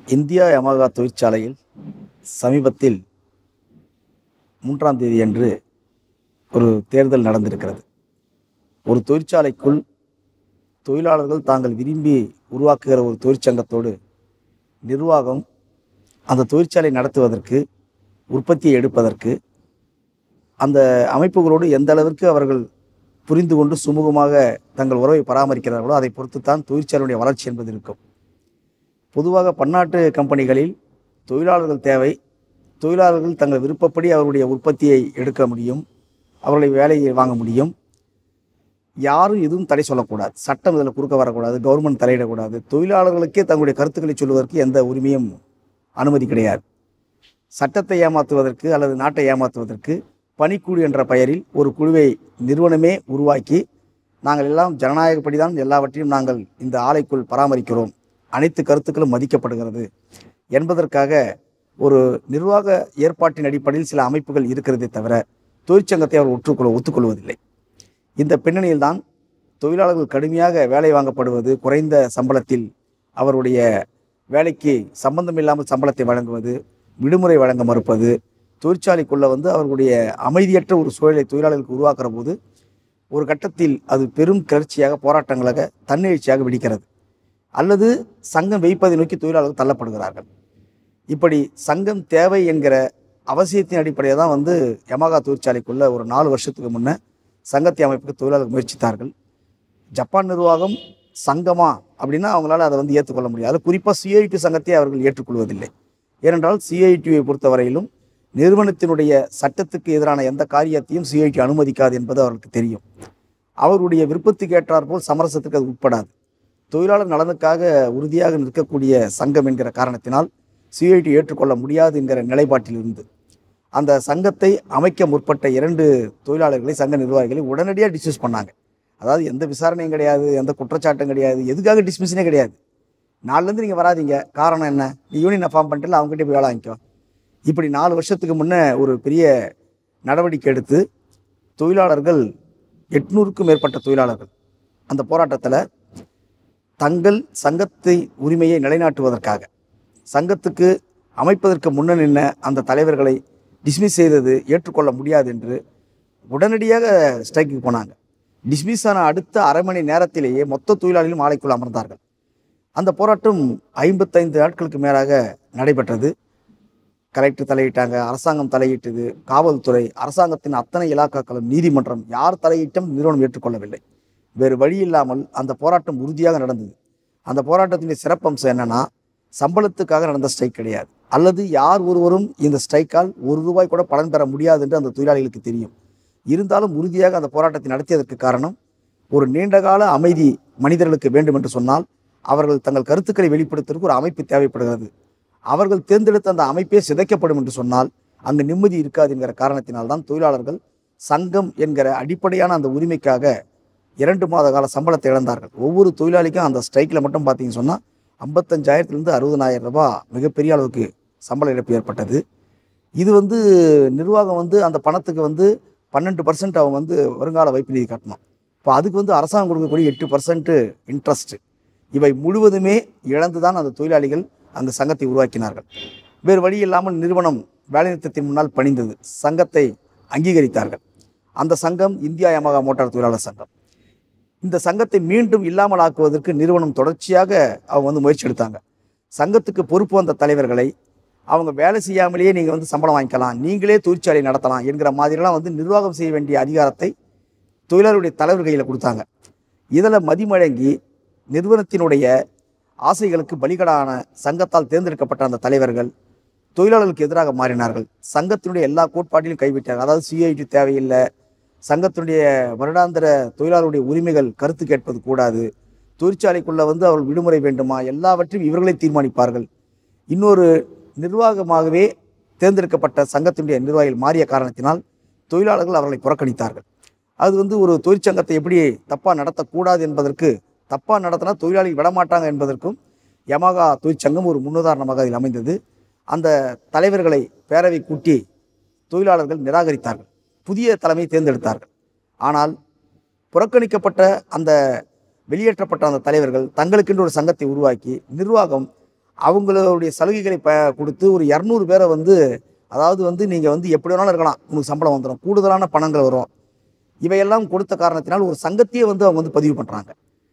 India Yamaha தொழிற்சாலையில் சமீபத்தில் மூன்றாம் தேதி அன்று ஒரு தேர்தல் நடந்திருக்கிறது ஒரு தொழிற்சாலைக்குள் தொழிலாளர்கள் தாங்கள் விரும்பி உருவாக்குகிற ஒரு தொழிற்சங்கத்தோடு நிர்வாகம் அந்த தொழிற்சாலை நடத்துவதற்கு உற்பத்தியை எடுப்பதற்கு அந்த அமைப்புகளோடு எந்த அளவிற்கு அவர்கள் புரிந்து கொண்டு சுமூகமாக தங்கள் உறவை பராமரிக்கிறார்களோ அதை பொறுத்து தான் தொழிற்சாலையுடைய வளர்ச்சி என்பது இருக்கும் பொதுவாக பன்னாட்டு கம்பெனிகளில் தொழிலாளர்கள் தேவை தொழிலாளர்கள் தங்கள் விருப்பப்படி அவருடைய உற்பத்தியை எடுக்க முடியும் அவர்களை வேலையை வாங்க முடியும் யாரும் எதுவும் தடை சொல்லக்கூடாது சட்டம் இதில் குறுக்க வரக்கூடாது கவர்மெண்ட் தலையிடக்கூடாது தொழிலாளர்களுக்கே தங்களுடைய கருத்துக்களை சொல்வதற்கு எந்த உரிமையும் அனுமதி கிடையாது சட்டத்தை ஏமாற்றுவதற்கு அல்லது நாட்டை ஏமாற்றுவதற்கு பணிக்குழு என்ற பெயரில் ஒரு குழுவை நிறுவனமே உருவாக்கி நாங்கள் எல்லாம் ஜனநாயகப்படி தான் எல்லாவற்றையும் நாங்கள் இந்த ஆலைக்குள் பராமரிக்கிறோம் அனைத்து கருத்துக்களும் மதிக்கப்படுகிறது என்பதற்காக ஒரு நிர்வாக ஏற்பாட்டின் அடிப்படையில் சில அமைப்புகள் இருக்கிறதே தவிர தொழிற்சங்கத்தை அவர் ஒற்றுக்கொள்ள ஒத்துக்கொள்வதில்லை இந்த பின்னணியில் தான் தொழிலாளர்கள் கடுமையாக வேலை வாங்கப்படுவது குறைந்த சம்பளத்தில் அவருடைய வேலைக்கு சம்பந்தம் இல்லாமல் சம்பளத்தை வழங்குவது விடுமுறை வழங்க மறுப்பது தொழிற்சாலைக்குள்ளே வந்து அவர்களுடைய அமைதியற்ற ஒரு சூழலை தொழிலாளர்களுக்கு உருவாக்குற போது ஒரு கட்டத்தில் அது பெரும் கிளர்ச்சியாக போராட்டங்களாக தன்னெழுச்சியாக வெடிக்கிறது அல்லது சங்கம் வைப்பதை நோக்கி தொழிலாளர்கள் தள்ளப்படுகிறார்கள் இப்படி சங்கம் தேவை என்கிற அவசியத்தின் அடிப்படையில் தான் வந்து யமகா தொழிற்சாலைக்குள்ள ஒரு நாலு வருஷத்துக்கு முன்ன சங்கத்தை அமைப்புக்கு தொழிலாளர்கள் முயற்சித்தார்கள் ஜப்பான் நிர்வாகம் சங்கமா அப்படின்னா அவங்களால அதை வந்து ஏற்றுக்கொள்ள முடியாது குறிப்பாக சிஐடி சங்கத்தை அவர்கள் ஏற்றுக்கொள்வதில்லை ஏனென்றால் சிஐடியை பொறுத்தவரையிலும் நிறுவனத்தினுடைய சட்டத்துக்கு எதிரான எந்த காரியத்தையும் சிஐடி அனுமதிக்காது என்பது அவர்களுக்கு தெரியும் அவருடைய விருப்பத்துக்கு ஏற்றாற்போல் சமரசத்துக்கு அது உட்படாது தொழிலாளர் நலனுக்காக உறுதியாக நிற்கக்கூடிய சங்கம் என்கிற காரணத்தினால் சிஐடி ஏற்றுக்கொள்ள முடியாது என்கிற நிலைப்பாட்டில் இருந்து அந்த சங்கத்தை அமைக்க முற்பட்ட இரண்டு தொழிலாளர்களை சங்க நிர்வாகிகளை உடனடியாக டிஸ்மிஸ் பண்ணாங்க அதாவது எந்த விசாரணையும் கிடையாது எந்த குற்றச்சாட்டும் கிடையாது எதுக்காக டிஸ்மிஷனே கிடையாது நாலுலேருந்து நீங்கள் வராதீங்க காரணம் என்ன நீ யூனியனை ஃபார்ம் பண்ணிட்டு அவங்ககிட்ட போய் வேலை வாங்கிக்கோ இப்படி நாலு வருஷத்துக்கு முன்னே ஒரு பெரிய நடவடிக்கை எடுத்து தொழிலாளர்கள் எட்நூறுக்கும் மேற்பட்ட தொழிலாளர்கள் அந்த போராட்டத்தில் தங்கள் சங்கத்தை உரிமையை நிலைநாட்டுவதற்காக சங்கத்துக்கு அமைப்பதற்கு முன்ன நின்ன அந்த தலைவர்களை டிஸ்மிஸ் செய்தது ஏற்றுக்கொள்ள முடியாது என்று உடனடியாக ஸ்ட்ரைக்கு போனாங்க டிஸ்மிஸ் ஆன அடுத்த அரை மணி நேரத்திலேயே மொத்த தொழிலாளிகளும் ஆலைக்குள் அமர்ந்தார்கள் அந்த போராட்டம் ஐம்பத்தைந்து நாட்களுக்கு மேலாக நடைபெற்றது கலெக்டர் தலையிட்டாங்க அரசாங்கம் தலையிட்டது காவல்துறை அரசாங்கத்தின் அத்தனை இலாக்காக்களும் நீதிமன்றம் யார் தலையிட்டும் நிறுவனம் ஏற்றுக்கொள்ளவில்லை வேறு வழி இல்லாமல் அந்த போராட்டம் உறுதியாக நடந்தது அந்த போராட்டத்தினுடைய சிறப்பம்சம் என்னன்னா சம்பளத்துக்காக நடந்த ஸ்ட்ரைக் கிடையாது அல்லது யார் ஒருவரும் இந்த ஸ்ட்ரைக்கால் ஒரு ரூபாய் கூட பலன் பெற முடியாது என்று அந்த தொழிலாளிகளுக்கு தெரியும் இருந்தாலும் உறுதியாக அந்த போராட்டத்தை நடத்தியதற்கு காரணம் ஒரு நீண்டகால அமைதி மனிதர்களுக்கு வேண்டும் என்று சொன்னால் அவர்கள் தங்கள் கருத்துக்களை வெளிப்படுத்துவதற்கு ஒரு அமைப்பு தேவைப்படுகிறது அவர்கள் தேர்ந்தெடுத்த அந்த அமைப்பே சிதைக்கப்படும் என்று சொன்னால் அங்கு நிம்மதி இருக்காது என்கிற காரணத்தினால்தான் தொழிலாளர்கள் சங்கம் என்கிற அடிப்படையான அந்த உரிமைக்காக இரண்டு மாத கால சம்பளத்தை இழந்தார்கள் ஒவ்வொரு தொழிலாளிக்கும் அந்த ஸ்ட்ரைக்கில் மட்டும் பார்த்தீங்கன்னு சொன்னால் ஐம்பத்தஞ்சாயிரத்துலேருந்து அறுபதனாயிரம் ரூபாய் மிகப்பெரிய அளவுக்கு சம்பள இழப்பு ஏற்பட்டது இது வந்து நிர்வாகம் வந்து அந்த பணத்துக்கு வந்து பன்னெண்டு பர்சன்ட் அவங்க வந்து வருங்கால வைப்பு நிதி கட்டணும் இப்போ அதுக்கு வந்து அரசாங்கம் கொடுக்கக்கூடிய எட்டு பர்சன்ட் இன்ட்ரெஸ்ட் இவை முழுவதுமே இழந்து தான் அந்த தொழிலாளிகள் அந்த சங்கத்தை உருவாக்கினார்கள் வேறு வழி இல்லாமல் நிறுவனம் வேலைநிறுத்தத்தின் முன்னால் பணிந்தது சங்கத்தை அங்கீகரித்தார்கள் அந்த சங்கம் இந்தியா யமகா மோட்டார் தொழிலாளர் சங்கம் இந்த சங்கத்தை மீண்டும் இல்லாமல் ஆக்குவதற்கு நிறுவனம் தொடர்ச்சியாக அவங்க வந்து முயற்சி எடுத்தாங்க சங்கத்துக்கு பொறுப்பு வந்த தலைவர்களை அவங்க வேலை செய்யாமலேயே நீங்கள் வந்து சம்பளம் வாங்கிக்கலாம் நீங்களே தொழிற்சாலை நடத்தலாம் என்கிற மாதிரிலாம் வந்து நிர்வாகம் செய்ய வேண்டிய அதிகாரத்தை தொழிலாளருடைய தலைவர் கையில் கொடுத்தாங்க இதில் மதிமழங்கி நிறுவனத்தினுடைய ஆசைகளுக்கு பலிகடான சங்கத்தால் தேர்ந்தெடுக்கப்பட்ட அந்த தலைவர்கள் தொழிலாளர்களுக்கு எதிராக மாறினார்கள் சங்கத்தினுடைய எல்லா கோட்பாட்டிலும் கைவிட்டார்கள் அதாவது சிஐடி தேவையில்லை சங்கத்தினுடைய வருடாந்திர தொழிலாளருடைய உரிமைகள் கருத்து கேட்பது கூடாது தொழிற்சாலைக்குள்ள வந்து அவர்கள் விடுமுறை வேண்டுமா எல்லாவற்றையும் இவர்களே தீர்மானிப்பார்கள் இன்னொரு நிர்வாகமாகவே தேர்ந்தெடுக்கப்பட்ட சங்கத்தினுடைய நிர்வாகிகள் மாறிய காரணத்தினால் தொழிலாளர்கள் அவர்களை புறக்கணித்தார்கள் அது வந்து ஒரு தொழிற்சங்கத்தை எப்படி தப்பாக நடத்தக்கூடாது என்பதற்கு தப்பாக நடத்தினா தொழிலாளி விடமாட்டாங்க என்பதற்கும் யமகா தொழிற்சங்கம் ஒரு முன்னுதாரணமாக அதில் அமைந்தது அந்த தலைவர்களை பேரவை கூட்டி தொழிலாளர்கள் நிராகரித்தார்கள் புதிய தலைமை தேர்ந்தெடுத்தார்கள் ஆனால் புறக்கணிக்கப்பட்ட அந்த வெளியேற்றப்பட்ட அந்த தலைவர்கள் தங்களுக்கென்று ஒரு சங்கத்தை உருவாக்கி நிர்வாகம் அவங்களுடைய சலுகைகளை ப கொடுத்து ஒரு இரநூறு பேரை வந்து அதாவது வந்து நீங்கள் வந்து எப்படி வேணாலும் இருக்கலாம் உங்களுக்கு சம்பளம் வந்துடும் கூடுதலான பணங்கள் வரும் இவையெல்லாம் கொடுத்த காரணத்தினால் ஒரு சங்கத்தையே வந்து அவங்க வந்து பதிவு பண்ணுறாங்க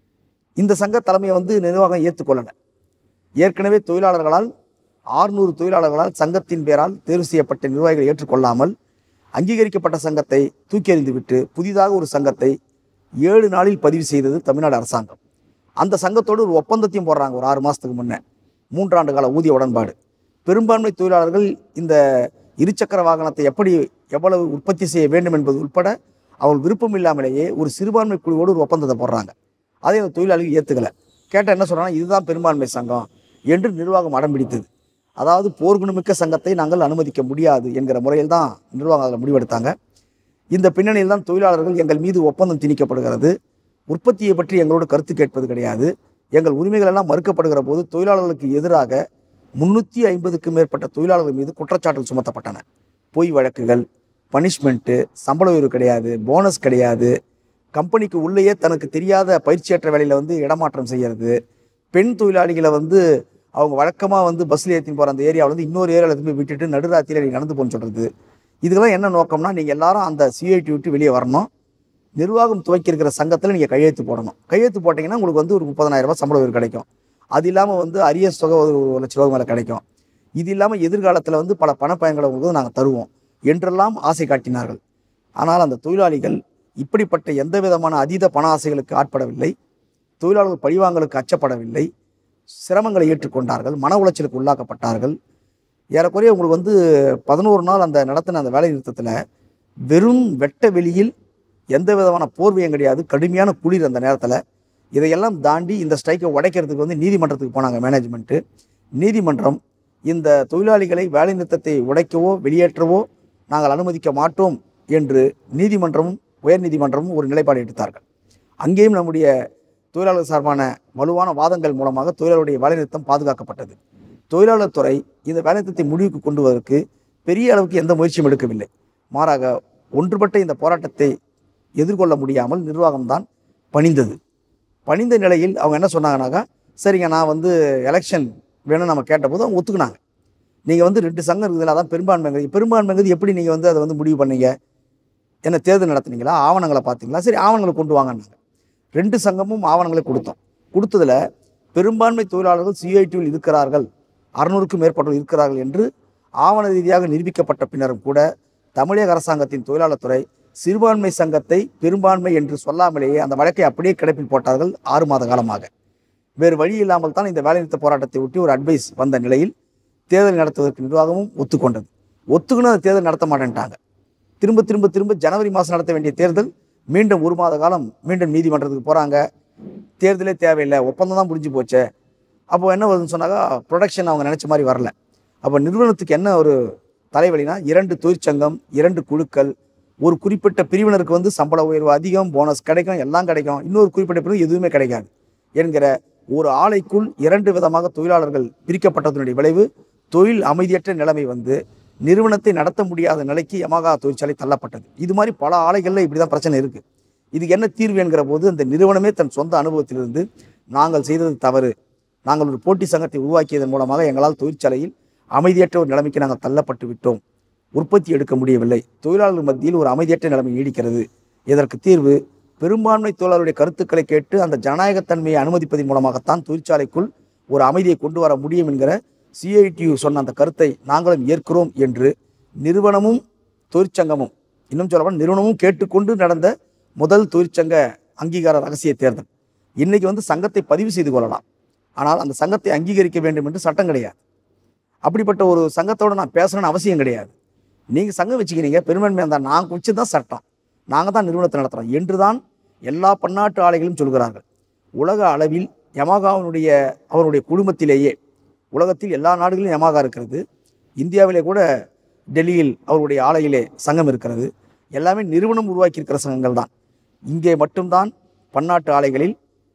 இந்த சங்க தலைமையை வந்து நிர்வாகம் ஏற்றுக்கொள்ளலை ஏற்கனவே தொழிலாளர்களால் ஆறுநூறு தொழிலாளர்களால் சங்கத்தின் பேரால் தேர்வு செய்யப்பட்ட நிர்வாகிகளை ஏற்றுக்கொள்ளாமல் அங்கீகரிக்கப்பட்ட சங்கத்தை தூக்கி எறிந்துவிட்டு புதிதாக ஒரு சங்கத்தை ஏழு நாளில் பதிவு செய்தது தமிழ்நாடு அரசாங்கம் அந்த சங்கத்தோடு ஒரு ஒப்பந்தத்தையும் போடுறாங்க ஒரு ஆறு மாதத்துக்கு முன்னே மூன்றாண்டு கால ஊதிய உடன்பாடு பெரும்பான்மை தொழிலாளர்கள் இந்த இருசக்கர வாகனத்தை எப்படி எவ்வளவு உற்பத்தி செய்ய வேண்டும் என்பது உட்பட அவர்கள் விருப்பம் இல்லாமலேயே ஒரு சிறுபான்மை குழுவோடு ஒரு ஒப்பந்தத்தை போடுறாங்க அதை அந்த தொழிலாளிகள் ஏற்றுக்கலை கேட்டால் என்ன சொல்கிறாங்க இதுதான் பெரும்பான்மை சங்கம் என்று நிர்வாகம் அடம் பிடித்தது அதாவது போர்க்குணமிக்க சங்கத்தை நாங்கள் அனுமதிக்க முடியாது என்கிற முறையில் தான் நிர்வாகம் அதில் முடிவெடுத்தாங்க இந்த பின்னணியில் தான் தொழிலாளர்கள் எங்கள் மீது ஒப்பந்தம் திணிக்கப்படுகிறது உற்பத்தியை பற்றி எங்களோடு கருத்து கேட்பது கிடையாது எங்கள் உரிமைகள் எல்லாம் மறுக்கப்படுகிற போது தொழிலாளர்களுக்கு எதிராக முன்னூற்றி ஐம்பதுக்கும் மேற்பட்ட தொழிலாளர்கள் மீது குற்றச்சாட்டுகள் சுமத்தப்பட்டன பொய் வழக்குகள் பனிஷ்மெண்ட்டு சம்பள உயர்வு கிடையாது போனஸ் கிடையாது கம்பெனிக்கு உள்ளேயே தனக்கு தெரியாத பயிற்சியற்ற வேலையில் வந்து இடமாற்றம் செய்யறது பெண் தொழிலாளிகளை வந்து அவங்க வழக்கமாக வந்து பஸ்ஸில் ஏற்றின்னு போகிற அந்த ஏரியாவில் வந்து இன்னொரு ஏரியாவில் எடுத்து போய் விட்டுட்டு நடுராத்திரியில் நீங்கள் நடந்து போன்னு சொல்கிறது இதுக்கெல்லாம் என்ன நோக்கம்னா நீங்கள் எல்லாரும் அந்த சிஐடி விட்டு வெளியே வரணும் நிர்வாகம் துவக்கி இருக்கிற சங்கத்தில் நீங்கள் கையெழுத்து போடணும் கையெழுத்து போட்டிங்கன்னா உங்களுக்கு வந்து ஒரு முப்பதனாயிரம் ரூபாய் சம்பள உயர்வு கிடைக்கும் அது இல்லாமல் வந்து அரிய தொகை ஒரு ஒரு லட்ச ரூபாய் மேலே கிடைக்கும் இது இல்லாமல் எதிர்காலத்தில் வந்து பல பணப்பயன்களை உங்களுக்கு நாங்கள் தருவோம் என்றெல்லாம் ஆசை காட்டினார்கள் ஆனால் அந்த தொழிலாளிகள் இப்படிப்பட்ட எந்த விதமான அதீத பண ஆசைகளுக்கு ஆட்படவில்லை தொழிலாளர்கள் பழிவாங்கலுக்கு அச்சப்படவில்லை சிரமங்களை ஏற்றுக்கொண்டார்கள் மன உளைச்சலுக்கு உள்ளாக்கப்பட்டார்கள் ஏறக்குறைய உங்களுக்கு வந்து பதினோரு நாள் அந்த நடத்தின அந்த வேலை நிறுத்தத்தில் வெறும் வெட்ட வெளியில் எந்த விதமான போர்வையும் கிடையாது கடுமையான குளிர் அந்த நேரத்தில் இதையெல்லாம் தாண்டி இந்த ஸ்ட்ரைக்கை உடைக்கிறதுக்கு வந்து நீதிமன்றத்துக்கு போனாங்க மேனேஜ்மெண்ட்டு நீதிமன்றம் இந்த தொழிலாளிகளை வேலை நிறுத்தத்தை உடைக்கவோ வெளியேற்றவோ நாங்கள் அனுமதிக்க மாட்டோம் என்று நீதிமன்றமும் உயர்நீதிமன்றமும் ஒரு நிலைப்பாடு எடுத்தார்கள் அங்கேயும் நம்முடைய தொழிலாளர் சார்பான வலுவான வாதங்கள் மூலமாக தொழிலாளருடைய வேலைநிறுத்தம் பாதுகாக்கப்பட்டது தொழிலாளர் துறை இந்த வேலைநிறுத்தத்தை முடிவுக்கு கொண்டு வருவதற்கு பெரிய அளவுக்கு எந்த முயற்சியும் எடுக்கவில்லை மாறாக ஒன்றுபட்ட இந்த போராட்டத்தை எதிர்கொள்ள முடியாமல் நிர்வாகம்தான் பணிந்தது பணிந்த நிலையில் அவங்க என்ன சொன்னாங்கன்னாக்கா சரிங்க நான் வந்து எலெக்ஷன் வேணும்னு நம்ம கேட்டபோது அவங்க ஒத்துக்குனாங்க நீங்கள் வந்து ரெண்டு சங்கம் இருக்குதுல்ல அதான் பெரும்பான்மைங்கிறது பெரும்பான்மைங்கிறது எப்படி நீங்கள் வந்து அதை வந்து முடிவு பண்ணீங்க என்ன தேர்தல் நடத்துனீங்களா ஆவணங்களை பார்த்தீங்களா சரி ஆவணங்களை கொண்டு வாங்கன்னாங்க ரெண்டு சங்கமும் ஆவணங்களை கொடுத்தோம் கொடுத்ததுல பெரும்பான்மை தொழிலாளர்கள் சிஐடியில் இருக்கிறார்கள் அறுநூறுக்கும் மேற்பட்டோர் இருக்கிறார்கள் என்று ஆவண ரீதியாக நிரூபிக்கப்பட்ட பின்னரும் கூட தமிழக அரசாங்கத்தின் தொழிலாளர் துறை சிறுபான்மை சங்கத்தை பெரும்பான்மை என்று சொல்லாமலேயே அந்த வழக்கை அப்படியே கிடப்பில் போட்டார்கள் ஆறு மாத காலமாக வேறு வழி இல்லாமல் தான் இந்த வேலைநிறுத்த போராட்டத்தை ஒட்டி ஒரு அட்வைஸ் வந்த நிலையில் தேர்தல் நடத்துவதற்கு நிர்வாகமும் ஒத்துக்கொண்டது ஒத்துக்குன்னு அந்த தேர்தல் நடத்த மாட்டேன்ட்டாங்க திரும்ப திரும்ப திரும்ப ஜனவரி மாதம் நடத்த வேண்டிய தேர்தல் மீண்டும் ஒரு மாத காலம் மீண்டும் நீதிமன்றத்துக்கு போகிறாங்க தேர்தலே தேவையில்லை ஒப்பந்தம் தான் முடிஞ்சு போச்சே அப்போ என்ன வருதுன்னு சொன்னாக்கா ப்ரொடக்ஷன் அவங்க நினச்ச மாதிரி வரல அப்போ நிறுவனத்துக்கு என்ன ஒரு தலைவலினா இரண்டு தொழிற்சங்கம் இரண்டு குழுக்கள் ஒரு குறிப்பிட்ட பிரிவினருக்கு வந்து சம்பள உயர்வு அதிகம் போனஸ் கிடைக்கும் எல்லாம் கிடைக்கும் இன்னொரு குறிப்பிட்ட பிரிவு எதுவுமே கிடைக்காது என்கிற ஒரு ஆலைக்குள் இரண்டு விதமாக தொழிலாளர்கள் பிரிக்கப்பட்டதனுடைய விளைவு தொழில் அமைதியற்ற நிலைமை வந்து நிறுவனத்தை நடத்த முடியாத நிலைக்கு யமகா தொழிற்சாலை தள்ளப்பட்டது இது மாதிரி பல ஆலைகளில் இப்படி தான் பிரச்சனை இருக்குது இதுக்கு என்ன தீர்வு என்கிற போது அந்த நிறுவனமே தன் சொந்த அனுபவத்திலிருந்து நாங்கள் செய்தது தவறு நாங்கள் ஒரு போட்டி சங்கத்தை உருவாக்கியதன் மூலமாக எங்களால் தொழிற்சாலையில் அமைதியற்ற ஒரு நிலைமைக்கு நாங்கள் தள்ளப்பட்டு விட்டோம் உற்பத்தி எடுக்க முடியவில்லை தொழிலாளர்கள் மத்தியில் ஒரு அமைதியற்ற நிலைமை நீடிக்கிறது இதற்கு தீர்வு பெரும்பான்மை தொழிலாளருடைய கருத்துக்களை கேட்டு அந்த ஜனநாயகத்தன்மையை அனுமதிப்பதன் மூலமாகத்தான் தொழிற்சாலைக்குள் ஒரு அமைதியை கொண்டு வர முடியும் என்கிற சிஐடியு சொன்ன அந்த கருத்தை நாங்களும் ஏற்கிறோம் என்று நிறுவனமும் தொழிற்சங்கமும் இன்னும் சொல்லப்போனால் நிறுவனமும் கேட்டுக்கொண்டு நடந்த முதல் தொழிற்சங்க அங்கீகார ரகசிய தேர்தல் இன்னைக்கு வந்து சங்கத்தை பதிவு செய்து கொள்ளலாம் ஆனால் அந்த சங்கத்தை அங்கீகரிக்க வேண்டும் என்று சட்டம் கிடையாது அப்படிப்பட்ட ஒரு சங்கத்தோட நான் பேசணும்னு அவசியம் கிடையாது நீங்கள் சங்கம் வச்சுக்கிறீங்க பெரும்பான்மையாக இருந்தால் நாங்கள் வச்சு தான் சட்டம் நாங்கள் தான் நிறுவனத்தை நடத்துகிறோம் என்று தான் எல்லா பன்னாட்டு ஆலைகளும் சொல்கிறார்கள் உலக அளவில் யமாகாவினுடைய அவருடைய குழுமத்திலேயே உலகத்தில் எல்லா நாடுகளிலும் யமாகா இருக்கிறது இந்தியாவிலே கூட டெல்லியில் அவருடைய ஆலையிலே சங்கம் இருக்கிறது எல்லாமே நிறுவனம் உருவாக்கியிருக்கிற சங்கங்கள் தான் இங்கே மட்டும்தான் பன்னாட்டு ஆலைகளில்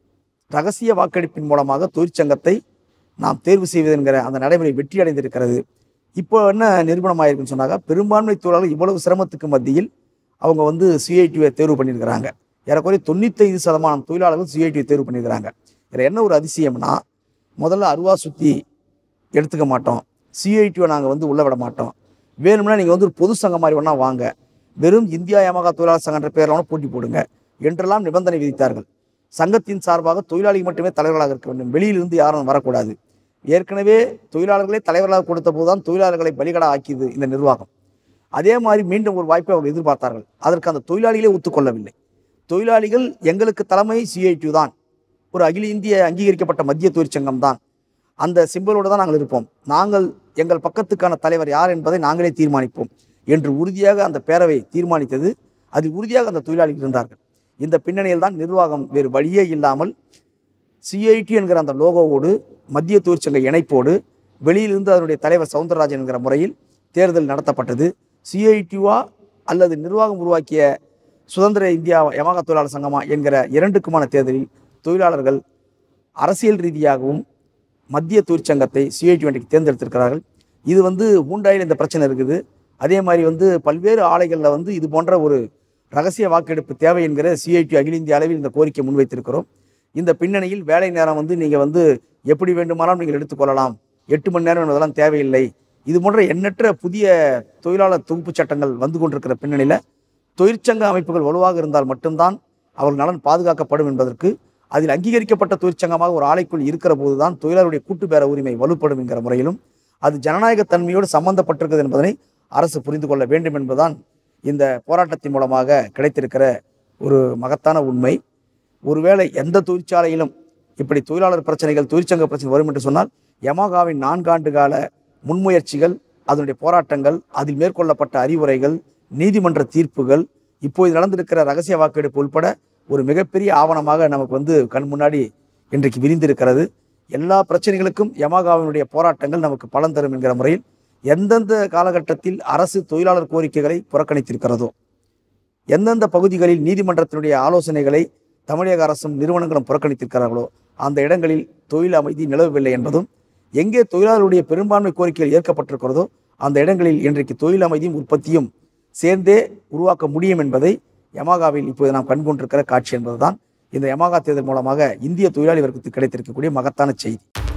ரகசிய வாக்கெடுப்பின் மூலமாக தொழிற்சங்கத்தை நாம் தேர்வு செய்வது என்கிற அந்த நடைமுறை வெற்றி அடைந்திருக்கிறது இப்போ என்ன நிரூபணம் ஆயிருக்குன்னு சொன்னாங்க பெரும்பான்மை தொழிலாளர்கள் இவ்வளவு சிரமத்துக்கு மத்தியில் அவங்க வந்து சிஐடியை தேர்வு பண்ணியிருக்கிறாங்க ஏறக்குறைய தொண்ணூத்தைந்து சதமானம் தொழிலாளர்கள் சிஐடியை தேர்வு பண்ணியிருக்கிறாங்க இதில் என்ன ஒரு அதிசயம்னா முதல்ல அருவா சுற்றி எடுத்துக்க மாட்டோம் சிஐடியை நாங்கள் வந்து உள்ள விட மாட்டோம் வேணும்னா நீங்கள் வந்து ஒரு பொது சங்கம் மாதிரி வேணா வாங்க வெறும் இந்தியா யமகா தொழிலாளர் சங்கன்ற பேரில் வேணா போட்டி போடுங்க என்றெல்லாம் நிபந்தனை விதித்தார்கள் சங்கத்தின் சார்பாக தொழிலாளிகள் மட்டுமே தலைவர்களாக இருக்க வேண்டும் வெளியிலிருந்து யாரும் வரக்கூடாது ஏற்கனவே தொழிலாளர்களே தலைவர்களாக கொடுத்த போதுதான் தொழிலாளர்களை பலிகடா ஆக்கியது இந்த நிர்வாகம் அதே மாதிரி மீண்டும் ஒரு வாய்ப்பை அவர்கள் எதிர்பார்த்தார்கள் அதற்கு அந்த தொழிலாளிகளே ஒத்துக்கொள்ளவில்லை தொழிலாளிகள் எங்களுக்கு தலைமை சிஐடி தான் ஒரு அகில இந்திய அங்கீகரிக்கப்பட்ட மத்திய தொழிற்சங்கம் தான் அந்த சிம்பலோடு தான் நாங்கள் இருப்போம் நாங்கள் எங்கள் பக்கத்துக்கான தலைவர் யார் என்பதை நாங்களே தீர்மானிப்போம் என்று உறுதியாக அந்த பேரவை தீர்மானித்தது அதில் உறுதியாக அந்த தொழிலாளிகள் இருந்தார்கள் இந்த பின்னணியில் தான் நிர்வாகம் வேறு வழியே இல்லாமல் சிஐடி என்கிற அந்த லோகோவோடு மத்திய தொழிற்சங்க இணைப்போடு வெளியிலிருந்து அதனுடைய தலைவர் சவுந்தரராஜன் என்கிற முறையில் தேர்தல் நடத்தப்பட்டது சிஐடிவா அல்லது நிர்வாகம் உருவாக்கிய சுதந்திர இந்தியா யமகா தொழிலாளர் சங்கமா என்கிற இரண்டுக்குமான தேர்தலில் தொழிலாளர்கள் அரசியல் ரீதியாகவும் மத்திய தொழிற்சங்கத்தை சிஐடி வண்டிக்கு தேர்ந்தெடுத்திருக்கிறார்கள் இது வந்து ஹூண்டாயில் இந்த பிரச்சனை இருக்குது அதே மாதிரி வந்து பல்வேறு ஆலைகளில் வந்து இது போன்ற ஒரு ரகசிய வாக்கெடுப்பு தேவை என்கிற சிஐடி அகில இந்திய அளவில் இந்த கோரிக்கை முன்வைத்திருக்கிறோம் இந்த பின்னணியில் வேலை நேரம் வந்து நீங்கள் வந்து எப்படி வேண்டுமானாலும் நீங்கள் எடுத்துக்கொள்ளலாம் எட்டு மணி நேரம் என்பதெல்லாம் தேவையில்லை இது போன்ற எண்ணற்ற புதிய தொழிலாளர் தொகுப்பு சட்டங்கள் வந்து கொண்டிருக்கிற பின்னணியில் தொழிற்சங்க அமைப்புகள் வலுவாக இருந்தால் மட்டும்தான் அவர்கள் நலன் பாதுகாக்கப்படும் என்பதற்கு அதில் அங்கீகரிக்கப்பட்ட தொழிற்சங்கமாக ஒரு ஆலைக்குள் இருக்கிற போதுதான் தொழிலாளருடைய கூட்டு பேர உரிமை வலுப்படும் என்கிற முறையிலும் அது ஜனநாயக தன்மையோடு சம்பந்தப்பட்டிருக்கிறது என்பதனை அரசு புரிந்து கொள்ள வேண்டும் என்பதுதான் இந்த போராட்டத்தின் மூலமாக கிடைத்திருக்கிற ஒரு மகத்தான உண்மை ஒருவேளை எந்த தொழிற்சாலையிலும் இப்படி தொழிலாளர் பிரச்சனைகள் தொழிற்சங்க பிரச்சனை வரும் என்று சொன்னால் யமகாவின் நான்காண்டு கால முன்முயற்சிகள் அதனுடைய போராட்டங்கள் அதில் மேற்கொள்ளப்பட்ட அறிவுரைகள் நீதிமன்ற தீர்ப்புகள் இப்போது நடந்திருக்கிற ரகசிய வாக்கெடுப்பு உட்பட ஒரு மிகப்பெரிய ஆவணமாக நமக்கு வந்து கண் முன்னாடி இன்றைக்கு விரிந்திருக்கிறது எல்லா பிரச்சனைகளுக்கும் யமகாவினுடைய போராட்டங்கள் நமக்கு பலன் தரும் என்கிற முறையில் எந்தெந்த காலகட்டத்தில் அரசு தொழிலாளர் கோரிக்கைகளை புறக்கணித்திருக்கிறதோ எந்தெந்த பகுதிகளில் நீதிமன்றத்தினுடைய ஆலோசனைகளை தமிழக அரசும் நிறுவனங்களும் புறக்கணித்திருக்கிறார்களோ அந்த இடங்களில் தொழில் அமைதி நிலவவில்லை என்பதும் எங்கே தொழிலாளருடைய பெரும்பான்மை கோரிக்கைகள் ஏற்கப்பட்டிருக்கிறதோ அந்த இடங்களில் இன்றைக்கு தொழில் அமைதியும் உற்பத்தியும் சேர்ந்தே உருவாக்க முடியும் என்பதை யமாகாவில் இப்போது நாம் கண்கொண்டிருக்கிற காட்சி என்பதுதான் இந்த யமாகா தேர்தல் மூலமாக இந்திய தொழிலாளி வர்க்கத்துக்கு கிடைத்திருக்கக்கூடிய மகத்தான செய்தி